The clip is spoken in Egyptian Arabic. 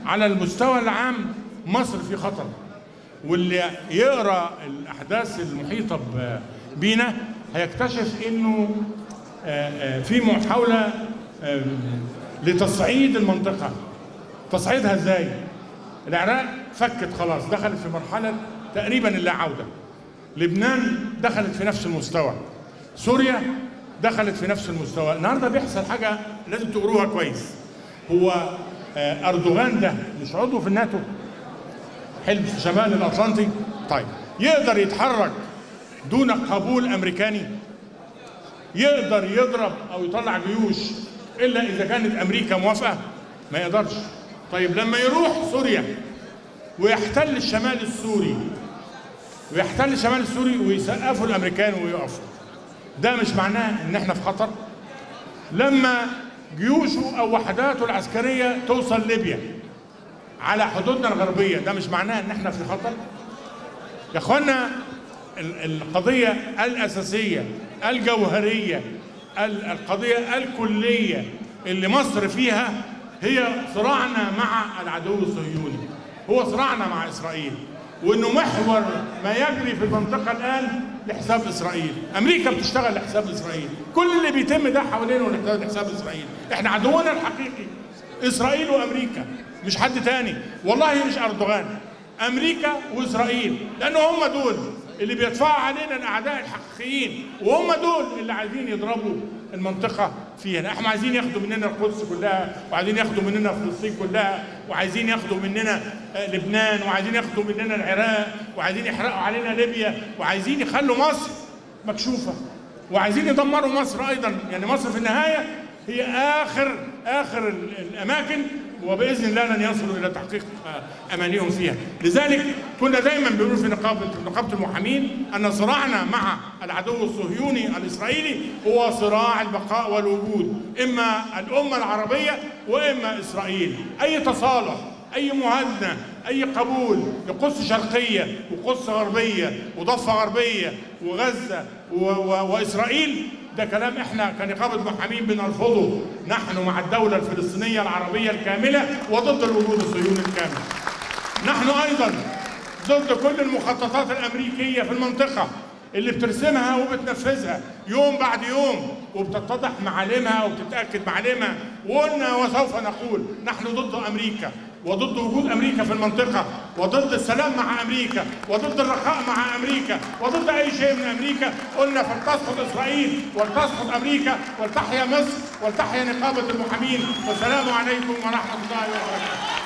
على المستوى العام مصر في خطر واللي يقرا الاحداث المحيطه ب- بينا هيكتشف انه آه، آه، في محاوله آه، لتصعيد المنطقه تصعيدها ازاي؟ العراق فكت خلاص دخلت في مرحله تقريبا اللا عوده لبنان دخلت في نفس المستوى سوريا دخلت في نفس المستوى النهارده بيحصل حاجه لازم تقروها كويس هو آه، اردوغان ده مش عضو في الناتو حلف شمال الاطلنطي طيب يقدر يتحرك دون قبول امريكاني يقدر يضرب او يطلع جيوش الا اذا كانت امريكا موافقه ما يقدرش طيب لما يروح سوريا ويحتل الشمال السوري ويحتل الشمال السوري ويسقفوا الامريكان ويقفوا ده مش معناه ان احنا في خطر لما جيوشه او وحداته العسكريه توصل ليبيا على حدودنا الغربيه ده مش معناه ان احنا في خطر يا اخوانا ال- القضيه الاساسيه الجوهريه ال- القضيه الكليه اللي مصر فيها هي صراعنا مع العدو الصهيوني هو صراعنا مع اسرائيل وانه محور ما يجري في المنطقه الان لحساب اسرائيل امريكا بتشتغل لحساب اسرائيل كل اللي بيتم ده حوالينه لحساب- لحساب اسرائيل احنا عدونا الحقيقي اسرائيل وامريكا مش حد تاني والله مش اردوغان امريكا واسرائيل لان هم دول اللي بيدفعوا علينا الاعداء الحقيقيين وهم دول اللي عايزين يضربوا المنطقه فيها احنا عايزين ياخدوا مننا القدس كلها وعايزين ياخدوا مننا فلسطين كلها وعايزين ياخدوا مننا آه، لبنان وعايزين ياخدوا مننا العراق وعايزين يحرقوا علينا ليبيا وعايزين يخلوا مصر مكشوفه وعايزين يدمروا مصر ايضا يعني مصر في النهايه هي اخر اخر ال- الاماكن وباذن الله لن يصلوا الى تحقيق آه، امانيهم فيها، لذلك كنا دايما بنقول في نقابه نقابه المحامين ان صراعنا مع العدو الصهيوني الاسرائيلي هو صراع البقاء والوجود، اما الامه العربيه واما اسرائيل، اي تصالح اي مهادنه اي قبول لقدس شرقيه وقدس غربيه وضفه غربيه وغزه و و واسرائيل ده كلام احنا كنقابه محامين بنرفضه نحن مع الدوله الفلسطينيه العربيه الكامله وضد الوجود الصهيوني الكامل نحن ايضا ضد كل المخططات الامريكيه في المنطقه اللي بترسمها وبتنفذها يوم بعد يوم وبتتضح معالمها وبتتاكد معالمها وقلنا وسوف نقول نحن ضد امريكا وضد وجود امريكا في المنطقه وضد السلام مع امريكا وضد الرخاء مع امريكا وضد اي شيء من امريكا قلنا فلتسقط اسرائيل ولتسقط امريكا ولتحيا مصر ولتحيا نقابه المحامين والسلام عليكم ورحمه الله وبركاته